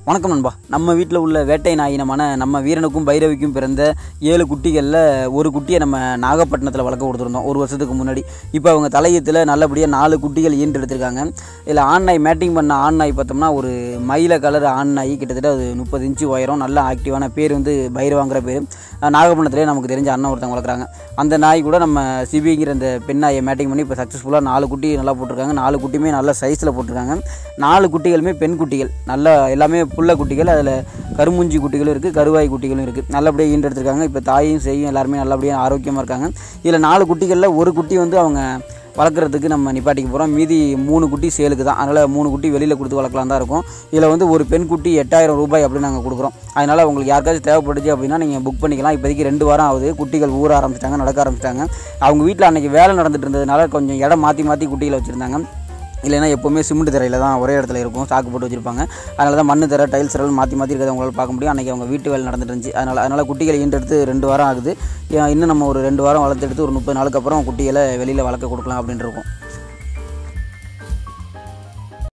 வணக்கம் நண்பா நம்ம வீட்டில் உள்ள வேட்டை நாயினமான நம்ம வீரனுக்கும் பைரவிக்கும் பிறந்த ஏழு குட்டிகளில் ஒரு குட்டியை நம்ம நாகப்பட்டினத்தில் வளர்க்க கொடுத்துருந்தோம் ஒரு வருஷத்துக்கு முன்னாடி இப்போ அவங்க தலையத்தில் நல்லபடியாக நாலு குட்டிகள் ஈன்று எடுத்திருக்காங்க இதில் ஆண் நாய் மேட்டிங் பண்ண ஆண் நாய் பார்த்தோம்னா ஒரு மயில கலர் ஆண் நாய் கிட்டத்தட்ட அது முப்பது இன்ச்சு உயரம் நல்ல ஆக்டிவான பேர் வந்து பைரவாங்கிற பேர் நாகப்பட்டினத்திலே நமக்கு தெரிஞ்ச அண்ணன் ஒருத்தவங்க வளர்க்குறாங்க அந்த நாய் கூட நம்ம சிபிங்கிற அந்த பெண் நாயை மேட்டிங் பண்ணி இப்போ சக்ஸஸ்ஃபுல்லாக நாலு குட்டி நல்லா போட்டிருக்காங்க நாலு குட்டியுமே நல்ல சைஸில் போட்டிருக்காங்க நாலு குட்டிகளுமே பெண் குட்டிகள் நல்ல எல்லாமே புள்ள குட்டிகள் அதில் கருமுஞ்சி குட்டிகளும் இருக்குது கருவாய் குட்டிகளும் இருக்குது நல்லபடியாக ஈண்டெடுத்திருக்காங்க இப்போ தாயும் செய்யும் எல்லாருமே நல்லபடியாக ஆரோக்கியமாக இருக்காங்க இதில் நாலு குட்டிகளில் ஒரு குட்டி வந்து அவங்க வளர்க்குறதுக்கு நம்ம நிப்பாட்டிக்க போகிறோம் மீதி மூணு குட்டி சேலுக்கு தான் அதனால் மூணு குட்டி வெளியில் கொடுத்து வளர்க்கலாம் தான் இருக்கும் இதில் வந்து ஒரு பெண் குட்டி எட்டாயிரம் ரூபாய் அப்படின்னு நாங்கள் கொடுக்குறோம் அதனால் உங்களுக்கு யாருக்காச்சும் தேவைப்படுச்சு அப்படின்னா நீங்கள் புக் பண்ணிக்கலாம் இப்போதைக்கு ரெண்டு வாரம் ஆகுது குட்டிகள் ஊற ஆரம்பிச்சிட்டாங்க நடக்க ஆரம்பிச்சிட்டாங்க அவங்க வீட்டில் அன்றைக்கி வேலை நடந்துட்டு இருந்ததுனால கொஞ்சம் இடம் மாற்றி மாற்றி குட்டிகளை வச்சுருந்தாங்க இல்லைன்னா எப்போவுமே சிமெண்ட் தரையில் தான் ஒரே இடத்துல இருக்கும் சாக்கு போட்டு வச்சுருப்பாங்க அதனால தான் மண்ணு தர டைல்ஸ் எல்லாம் மாற்றி மாற்றி இருக்கிறத உங்களால் பார்க்க முடியும் அன்றைக்கி அவங்க வீட்டு வேலை நடந்துட்டு இருந்துச்சு அதனால் அதனால் குட்டிகளை ஈண்டெடுத்து ரெண்டு வாரம் ஆகுது ஏன் இன்னும் நம்ம ஒரு ரெண்டு வாரம் வளர்த்து எடுத்து ஒரு முப்பது நாளுக்கு அப்புறம் குட்டிகளை வெளியில் வளர்க்க கொடுக்கலாம் அப்படின்னு இருக்கோம்